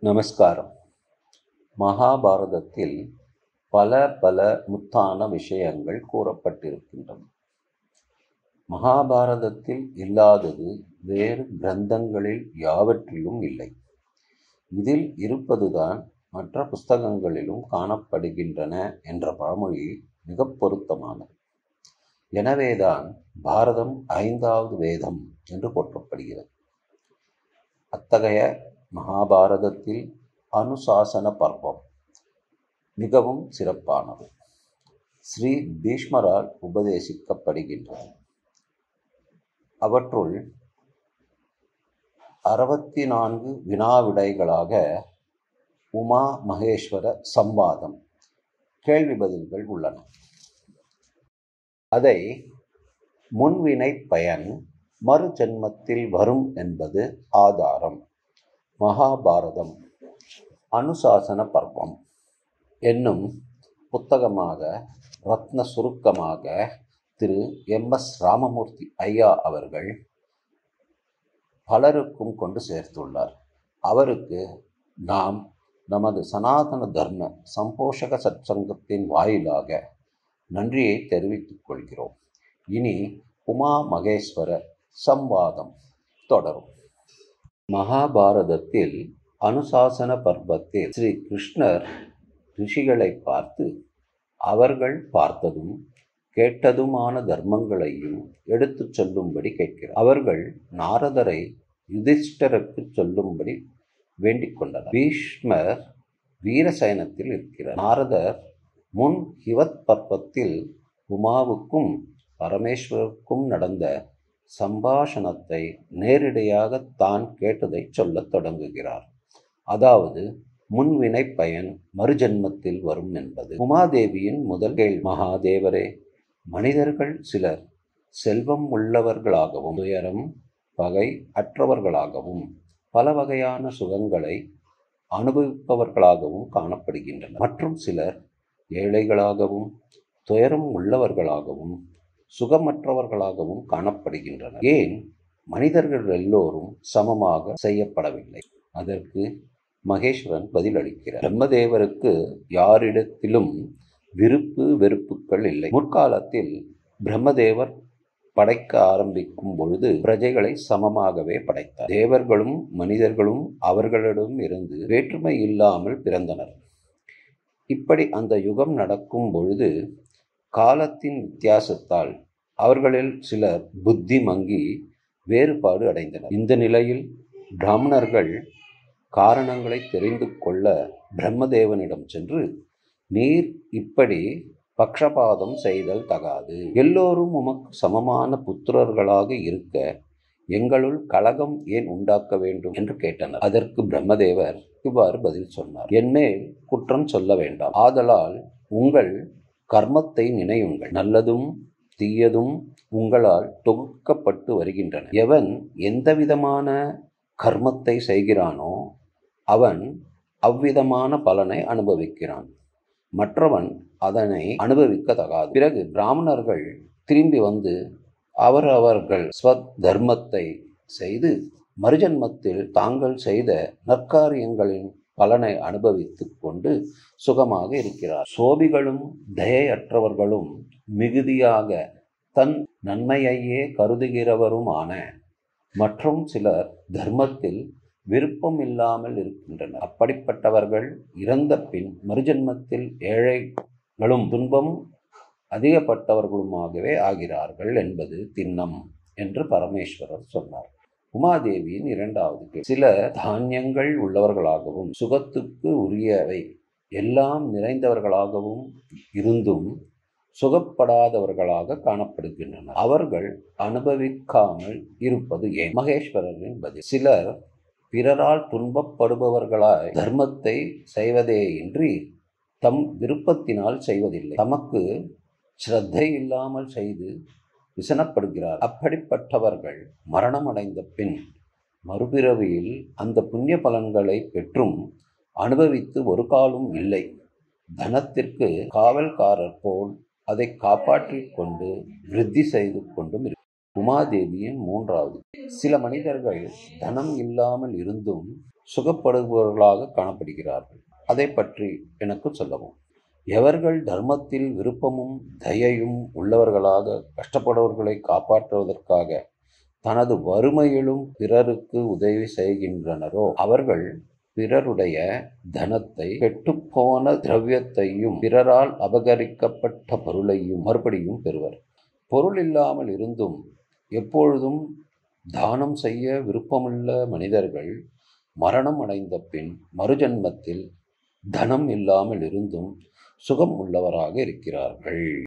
நமஸ்காரம் மகாபாரதத்தில் பல பல முத்தான விஷயங்கள் கூறப்பட்டிருக்கின்றன மகாபாரதத்தில் இல்லாதது வேறு கிரந்தங்களில் யாவற்றிலும் இல்லை இதில் இருப்பதுதான் மற்ற புஸ்தகங்களிலும் காணப்படுகின்றன என்ற பழமொழி மிக பொருத்தமானது எனவேதான் பாரதம் ஐந்தாவது வேதம் என்று போற்றப்படுகிறது அத்தகைய மகாபாரதத்தில் அனுசாசன பர்வம் மிகவும் சிறப்பானது ஸ்ரீ பீஷ்மரால் உபதேசிக்கப்படுகின்றது அவற்றுள் அறுபத்தி நான்கு வினாவிடைகளாக உமா மகேஸ்வர சம்வாதம் கேள்வி பதில்கள் உள்ளன அதை முன்வினை பயன் மறு ஜென்மத்தில் வரும் என்பது ஆதாரம் மகாபாரதம் அனுசாசன பர்வம் என்னும் புத்தகமாக ரத்ன சுருக்கமாக திரு எம் எஸ் ராமமூர்த்தி ஐயா அவர்கள் பலருக்கும் கொண்டு சேர்த்துள்ளார் அவருக்கு நாம் நமது சனாதன தர்ம சம்போஷக சற்சங்கத்தின் வாயிலாக நன்றியை தெரிவித்துக் கொள்கிறோம் இனி உமா மகேஸ்வர சம்வாதம் தொடரும் மகாபாரதத்தில் அனுசாசன பர்வத்தில் ஸ்ரீ கிருஷ்ணர் ரிஷிகளை பார்த்து அவர்கள் பார்த்ததும் கேட்டதுமான தர்மங்களையும் எடுத்துச் சொல்லும்படி கேட்கிறார் அவர்கள் நாரதரை யுதிஷ்டருக்கு சொல்லும்படி வேண்டிக் கொண்டனர் பீஷ்மர் வீரசயனத்தில் இருக்கிறார் நாரதர் முன் ஹிவத் பர்வத்தில் உமாவுக்கும் பரமேஸ்வருக்கும் நடந்த சம்பாஷணத்தை நேரடியாக தான் கேட்டதை சொல்லத் தொடங்குகிறார் அதாவது முன்வினை பயன் மறுஜன்மத்தில் வரும் என்பது உமாதேவியின் முதல் கேள் மகாதேவரே மனிதர்கள் சிலர் செல்வம் உள்ளவர்களாகவும் துயரம் பகை அற்றவர்களாகவும் பல வகையான சுகங்களை அனுபவிப்பவர்களாகவும் காணப்படுகின்றனர் மற்றும் சிலர் ஏழைகளாகவும் துயரம் உள்ளவர்களாகவும் சுகமற்றவர்களாகவும் காணப்படுகின்றனர் ஏன் மனிதர்கள் எல்லோரும் சமமாக செய்யப்படவில்லை அதற்கு மகேஸ்வரன் பதிலளிக்கிறார் பிரம்மதேவருக்கு யாரிடத்திலும் விருப்பு வெறுப்புகள் இல்லை முற்காலத்தில் பிரம்மதேவர் படைக்க ஆரம்பிக்கும் பொழுது பிரஜைகளை சமமாகவே படைத்தார் தேவர்களும் மனிதர்களும் அவர்களிடம் இருந்து வேற்றுமை இல்லாமல் பிறந்தனர் இப்படி அந்த யுகம் நடக்கும் பொழுது காலத்தின் வித்தியாசத்தால் அவர்களில் சிலர் புத்தி மங்கி வேறுபாடு அடைந்தனர் இந்த நிலையில் பிராமணர்கள் காரணங்களை தெரிந்து கொள்ள பிரம்மதேவனிடம் சென்று நீர் இப்படி பக்ஷபாதம் செய்தல் தகாது எல்லோரும் உமக்கு சமமான புத்திரர்களாக இருக்க எங்களுள் கலகம் ஏன் உண்டாக்க வேண்டும் என்று கேட்டனர் அதற்கு பிரம்மதேவர் இவ்வாறு பதில் சொன்னார் என்மேல் குற்றம் சொல்ல வேண்டாம் ஆதலால் உங்கள் கர்மத்தை நினையுங்கள் நல்லதும் தீயதும் உங்களால் தொகுக்கப்பட்டு வருகின்றன எவன் எந்தவிதமான கர்மத்தை செய்கிறானோ அவன் அவ்விதமான பலனை அனுபவிக்கிறான் மற்றவன் அதனை அனுபவிக்க தகாது பிறகு பிராமணர்கள் திரும்பி வந்து அவரவர்கள் ஸ்வத் தர்மத்தை செய்து மறுஜன்மத்தில் தாங்கள் செய்த நற்காரியங்களின் பலனை அனுபவித்துக் கொண்டு சுகமாக இருக்கிறார் சோபிகளும் தயையற்றவர்களும் மிகுதியாக தன் நன்மையையே கருதுகிறவருமான மற்றும் சிலர் தர்மத்தில் விருப்பம் இல்லாமல் இருக்கின்றனர் அப்படிப்பட்டவர்கள் இறந்த பின் மறுஜன்மத்தில் ஏழைகளும் துன்பம் அதிகப்பட்டவர்களுமாகவே ஆகிறார்கள் என்பது திண்ணம் என்று பரமேஸ்வரர் சொன்னார் உமாதேவியின் இரண்டாவது கேள்வி சில தானியங்கள் உள்ளவர்களாகவும் சுகத்துக்கு உரியவை எல்லாம் நிறைந்தவர்களாகவும் இருந்தும் சுகப்படாதவர்களாக காணப்படுகின்றனர் அவர்கள் அனுபவிக்காமல் இருப்பது ஏன் மகேஸ்வரரின் பதில் சிலர் பிறரால் துன்பப்படுபவர்களாய் தர்மத்தை செய்வதேயின்றி தம் விருப்பத்தினால் செய்வதில்லை தமக்கு ஸ்ரத்தை இல்லாமல் செய்து விசனப்படுகிறார் அப்படிப்பட்டவர்கள் மரணமடைந்த பின் மறுபிறவியில் அந்த புண்ணிய பலன்களை பெற்றும் அனுபவித்து ஒரு காலும் இல்லை தனத்திற்கு காவல்காரர் போல் அதை காப்பாற்றிக் கொண்டு விருத்தி செய்து கொண்டும் உமாதேவியின் மூன்றாவது சில மனிதர்கள் தனம் இல்லாமல் இருந்தும் சுகப்படுபவர்களாக காணப்படுகிறார்கள் அதை பற்றி எனக்கு சொல்லவும் எவர்கள் தர்மத்தில் விருப்பமும் தயையும் உள்ளவர்களாக கஷ்டப்படுபவர்களை காப்பாற்றுவதற்காக தனது வறுமையிலும் பிறருக்கு உதவி செய்கின்றனரோ அவர்கள் பிறருடைய தனத்தை கெட்டுப்போன திரவியத்தையும் பிறரால் அபகரிக்கப்பட்ட பொருளையும் மறுபடியும் பெறுவர் பொருள் இல்லாமல் இருந்தும் எப்பொழுதும் தானம் செய்ய விருப்பமுள்ள மனிதர்கள் மரணம் அடைந்த பின் மறுஜன்மத்தில் தனம் இல்லாமல் இருந்தும் சுகம் உள்ளவராக இருக்கிறார்கள்